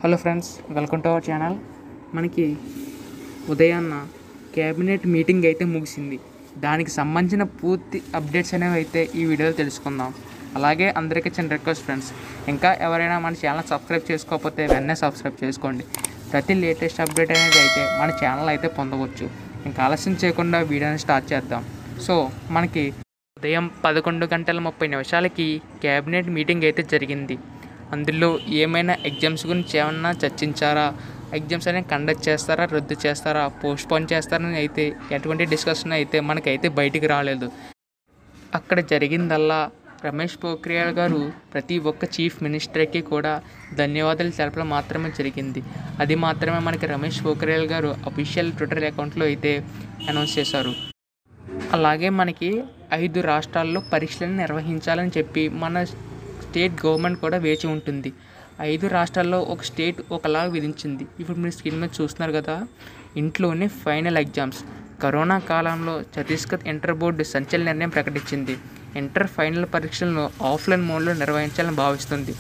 hello friends welcome to our channel మనకి ఉదయాన్న cabinet meeting అయితే ముగిసింది దానికి సంబంధించిన పూర్తి అప్డేట్స్ అనేవి అయితే ఈ వీడియోలో తెలుసుకుందాం అలాగే అందరికీ చిన్న రిక్వెస్ట్ ఫ్రెండ్స్ ఇంకా ఎవరైనా మన ఛానల్ సబ్స్క్రైబ్ చేసుకోకపోతే వెంటనే సబ్స్క్రైబ్ చేసుకోండి ప్రతి లేటెస్ట్ అప్డేట్ అనేది అయితే మన ఛానల్ అయితే పొందవచ్చు ఇంకా ఆలస్యం చేయకుండా వీడియోని స్టార్ట్ చేద్దాం సో మనకి ఉదయం పదకొండు గంటల ముప్పై నిమిషాలకి క్యాబినెట్ మీటింగ్ అయితే జరిగింది అందులో ఏమైనా ఎగ్జామ్స్ గురించి ఏమన్నా చర్చించారా ఎగ్జామ్స్ అనేవి కండక్ట్ చేస్తారా రద్దు చేస్తారా పోస్ట్పోన్ చేస్తారని అయితే ఎటువంటి డిస్కషన్ అయితే మనకైతే బయటికి రాలేదు అక్కడ జరిగిందల్లా రమేష్ పోఖ్రియాల్ గారు ప్రతి ఒక్క చీఫ్ మినిస్టర్కి కూడా ధన్యవాదాలు తెలపడం మాత్రమే జరిగింది అది మాత్రమే మనకి రమేష్ పోఖ్రియాల్ గారు అఫీషియల్ ట్విట్టర్ అకౌంట్లో అయితే అనౌన్స్ చేశారు అలాగే మనకి ఐదు రాష్ట్రాల్లో పరీక్షలను నిర్వహించాలని చెప్పి మన స్టేట్ గవర్నమెంట్ కూడా వేచి ఉంటుంది ఐదు రాష్ట్రాల్లో ఒక స్టేట్ ఒకలాగా విధించింది ఇప్పుడు మీరు స్క్రీన్ మీద చూస్తున్నారు కదా ఇంట్లోనే ఫైనల్ ఎగ్జామ్స్ కరోనా కాలంలో ఛత్తీస్గఢ్ ఇంటర్ బోర్డు సంచలన నిర్ణయం ప్రకటించింది ఇంటర్ ఫైనల్ పరీక్షలను ఆఫ్లైన్ మోడ్లో నిర్వహించాలని భావిస్తుంది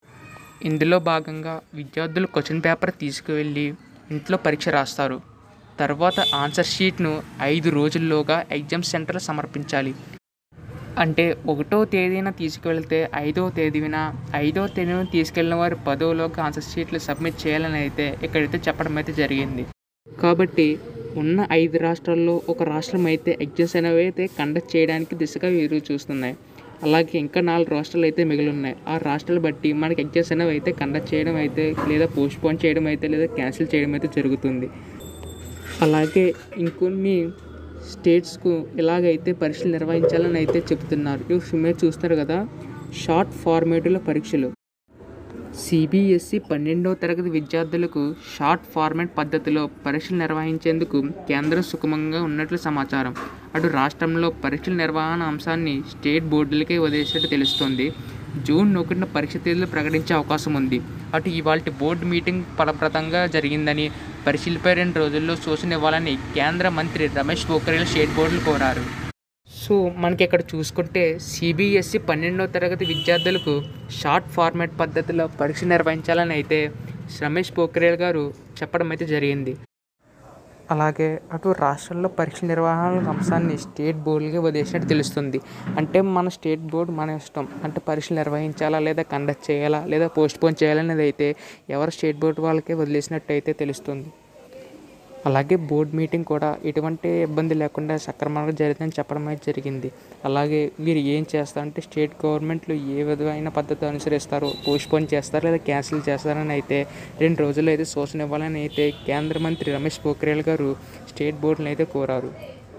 ఇందులో భాగంగా విద్యార్థులు క్వశ్చన్ పేపర్ తీసుకువెళ్ళి ఇంట్లో పరీక్ష రాస్తారు తర్వాత ఆన్సర్ షీట్ను ఐదు రోజుల్లోగా ఎగ్జామ్ సెంటర్ సమర్పించాలి అంటే ఒకటో తేదీన తీసుకువెళ్తే ఐదో తేదీన ఐదో తేదీన తీసుకెళ్ళిన వారు పదోలోగా ఆన్సర్ షీట్లు సబ్మిట్ చేయాలని అయితే ఇక్కడైతే చెప్పడం అయితే జరిగింది కాబట్టి ఉన్న ఐదు రాష్ట్రాల్లో ఒక రాష్ట్రం అయితే ఎగ్జామ్స్ అనేవి అయితే కండక్ట్ చేయడానికి దిశగా ఎదురు చూస్తున్నాయి అలాగే ఇంకా నాలుగు రాష్ట్రాలు అయితే మిగిలి ఉన్నాయి ఆ రాష్ట్రాలు బట్టి మనకి ఎగ్జామ్స్ అనేవి అయితే కండక్ట్ చేయడం అయితే లేదా పోస్ట్పోన్ చేయడం అయితే లేదా క్యాన్సిల్ చేయడం అయితే జరుగుతుంది అలాగే ఇంకొన్ని స్టేట్స్కు ఇలాగైతే పరీక్షలు నిర్వహించాలని అయితే చెప్తున్నారు ఇవి మీరు చూస్తున్నారు కదా షార్ట్ ఫార్మేటుల పరీక్షలు సిబిఎస్ఈ పన్నెండవ తరగతి విద్యార్థులకు షార్ట్ ఫార్మాట్ పద్ధతిలో పరీక్షలు నిర్వహించేందుకు కేంద్రం సుగమంగా ఉన్నట్లు సమాచారం అటు రాష్ట్రంలో పరీక్షల నిర్వహణ అంశాన్ని స్టేట్ బోర్డులకే వదిలేసినట్టు తెలుస్తోంది జూన్ ఒకటిన పరీక్ష తేదీలు ప్రకటించే అవకాశం ఉంది అటు ఇవాళ బోర్డు మీటింగ్ ఫలప్రదంగా జరిగిందని పరీక్షలపై రెండు రోజుల్లో సూచన ఇవ్వాలని కేంద్ర మంత్రి రమేష్ పోఖ్రియాల్ స్టేట్ బోర్డులు కోరారు సో మనకి ఇక్కడ చూసుకుంటే సిబిఎస్ఈ పన్నెండవ తరగతి విద్యార్థులకు షార్ట్ ఫార్మాట్ పద్ధతిలో పరీక్ష నిర్వహించాలని అయితే రమేష్ పోఖ్రియాల్ గారు చెప్పడం అయితే జరిగింది అలాగే అటు రాష్ట్రంలో పరీక్ష నిర్వహణ అంశాన్ని స్టేట్ బోర్డులకి వదిలేసినట్టు తెలుస్తుంది అంటే మన స్టేట్ బోర్డు మన ఇష్టం అంటే పరీక్షలు నిర్వహించాలా లేదా కండక్ట్ చేయాలా లేదా పోస్ట్పోన్ చేయాలనేది అయితే ఎవరు స్టేట్ బోర్డు వాళ్ళకే వదిలేసినట్టు అయితే తెలుస్తుంది అలాగే బోర్డు మీటింగ్ కూడా ఎటువంటి ఇబ్బంది లేకుండా సక్రమంగా జరిగిందని చెప్పడం అయితే జరిగింది అలాగే వీరు ఏం చేస్తారంటే స్టేట్ గవర్నమెంట్లు ఏ విధమైన పద్ధతి అనుసరిస్తారో పోస్ట్పోన్ చేస్తారో లేదా క్యాన్సిల్ చేస్తారని అయితే రెండు రోజుల్లో అయితే సూచన ఇవ్వాలని అయితే కేంద్ర మంత్రి రమేష్ పోఖ్రియాల్ గారు స్టేట్ బోర్డుని అయితే కోరారు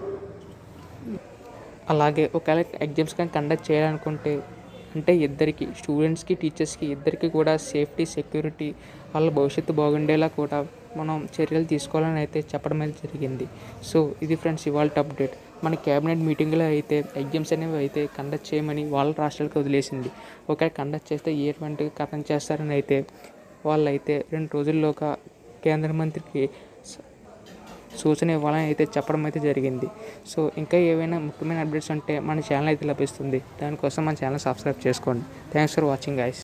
అలాగే ఒకవేళ ఎగ్జామ్స్ కానీ కండక్ట్ చేయాలనుకుంటే అంటే ఇద్దరికి స్టూడెంట్స్కి టీచర్స్కి ఇద్దరికి కూడా సేఫ్టీ సెక్యూరిటీ వాళ్ళ భవిష్యత్తు బాగుండేలా కూడా మనం చర్యలు తీసుకోవాలని అయితే చెప్పడం అయితే జరిగింది సో ఇది ఫ్రెండ్స్ ఇవాళ అప్డేట్ మన క్యాబినెట్ మీటింగ్లో అయితే ఎగ్జామ్స్ అనేవి అయితే కండక్ట్ చేయమని వాళ్ళ రాష్ట్రాలకు వదిలేసింది ఒకవేళ కండక్ట్ చేస్తే ఎటువంటి కథం చేస్తారని అయితే వాళ్ళైతే రెండు రోజుల్లోగా కేంద్ర మంత్రికి సూచన ఇవ్వాలని అయితే చెప్పడం అయితే జరిగింది సో ఇంకా ఏవైనా ముఖ్యమైన అప్డేట్స్ ఉంటే మన ఛానల్ అయితే లభిస్తుంది దానికోసం మన ఛానల్ సబ్స్క్రైబ్ చేసుకోండి థ్యాంక్స్ ఫర్ వాచింగ్ గైస్